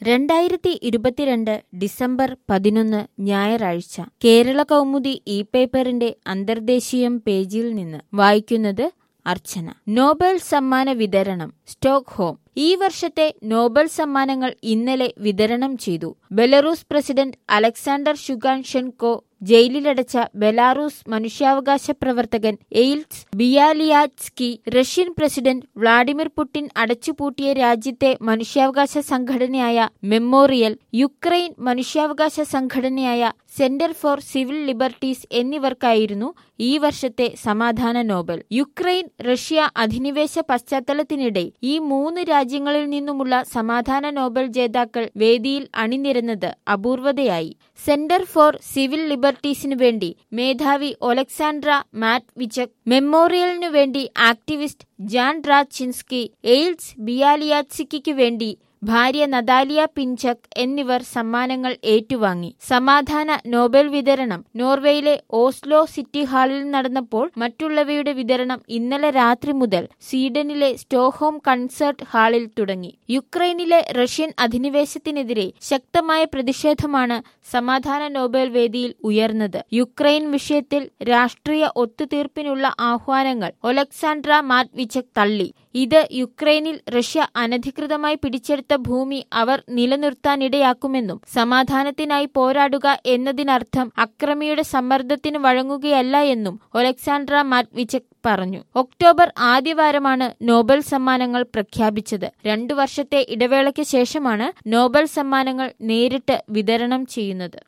രണ്ടായിരത്തി ഇരുപത്തിരണ്ട് ഡിസംബർ പതിനൊന്ന് ഞായറാഴ്ച കേരള കൗമുദി ഇ പേപ്പറിന്റെ അന്തർദേശീയം പേജിൽ നിന്ന് വായിക്കുന്നത് അർച്ചന നോബൽ സമ്മാന വിതരണം സ്റ്റോക്ക്ഹോം ഈ വർഷത്തെ നോബൽ സമ്മാനങ്ങൾ ഇന്നലെ വിതരണം ചെയ്തു ബെലറൂസ് പ്രസിഡന്റ് അലക്സാണ്ടർ ഷുഗാൻഷെൻകോ ജയിലിലടച്ച ബെലാറൂസ് മനുഷ്യാവകാശ പ്രവർത്തകൻ Ales Bialiatski Russian president Vladimir Putin അടച്ചുപൂട്ടിയ രാജ്യത്തെ മനുഷ്യാവകാശ സംഘടനയായ മെമ്മോറിയൽ യുക്രൈൻ മനുഷ്യാവകാശ സംഘടനയായ സെന്റർ ഫോർ സിവിൽ ലിബർട്ടീസ് എന്നിവർക്കായിരുന്നു ഈ വർഷത്തെ സമാധാന നോബൽ യുക്രൈൻ റഷ്യ അധിനിവേശ പശ്ചാത്തലത്തിനിടെ ഈ മൂന്ന് രാജ്യങ്ങളിൽ നിന്നുമുള്ള സമാധാന നോബൽ ജേതാക്കൾ വേദിയിൽ അണിനിരന്നത് അപൂർവതയായി സെന്റർ ഫോർ സിവിൽ ലിബർട്ടീസിനു വേണ്ടി മേധാവി ഒലക്സാൻഡ്ര മാറ്റ് വിചക് മെമ്മോറിയലിനു വേണ്ടി ആക്ടിവിസ്റ്റ് ജാൻ ഡ്രാച്ചിൻസ്കി എയിൽസ് ബിയാലിയാറ്റ്സിക്കു വേണ്ടി ഭാര്യ നദാലിയ പിഞ്ചക് എന്നിവർ സമ്മാനങ്ങൾ ഏറ്റുവാങ്ങി സമാധാന നോബൽ വിതരണം നോർവേയിലെ ഓസ്ലോ സിറ്റി ഹാളിൽ നടന്നപ്പോൾ മറ്റുള്ളവയുടെ വിതരണം ഇന്നലെ രാത്രി മുതൽ സ്വീഡനിലെ സ്റ്റോഹോം കൺസേർട്ട് ഹാളിൽ തുടങ്ങി യുക്രൈനിലെ റഷ്യൻ അധിനിവേശത്തിനെതിരെ ശക്തമായ പ്രതിഷേധമാണ് സമാധാന നോബൽ വേദിയിൽ ഉയർന്നത് യുക്രൈൻ വിഷയത്തിൽ രാഷ്ട്രീയ ഒത്തുതീർപ്പിനുള്ള ആഹ്വാനങ്ങൾ ഒലക്സാൻഡ്ര മാറ്റ്വിച്ചക് തള്ളി ഇത് യുക്രൈനിൽ റഷ്യ അനധികൃതമായി പിടിച്ചെടുത്ത ഭൂമി അവർ നിലനിർത്താനിടയാക്കുമെന്നും സമാധാനത്തിനായി പോരാടുക എന്നതിനർത്ഥം അക്രമിയുടെ സമ്മർദ്ദത്തിന് വഴങ്ങുകയല്ല എന്നും ഒലക്സാൻഡ്ര മാറ്റ്വിച്ചക് പറഞ്ഞു ഒക്ടോബർ ആദ്യവാരമാണ് നോബൽ സമ്മാനങ്ങൾ പ്രഖ്യാപിച്ചത് രണ്ടു വർഷത്തെ ഇടവേളയ്ക്ക് ശേഷമാണ് നോബൽ സമ്മാനങ്ങൾ നേരിട്ട് വിതരണം ചെയ്യുന്നത്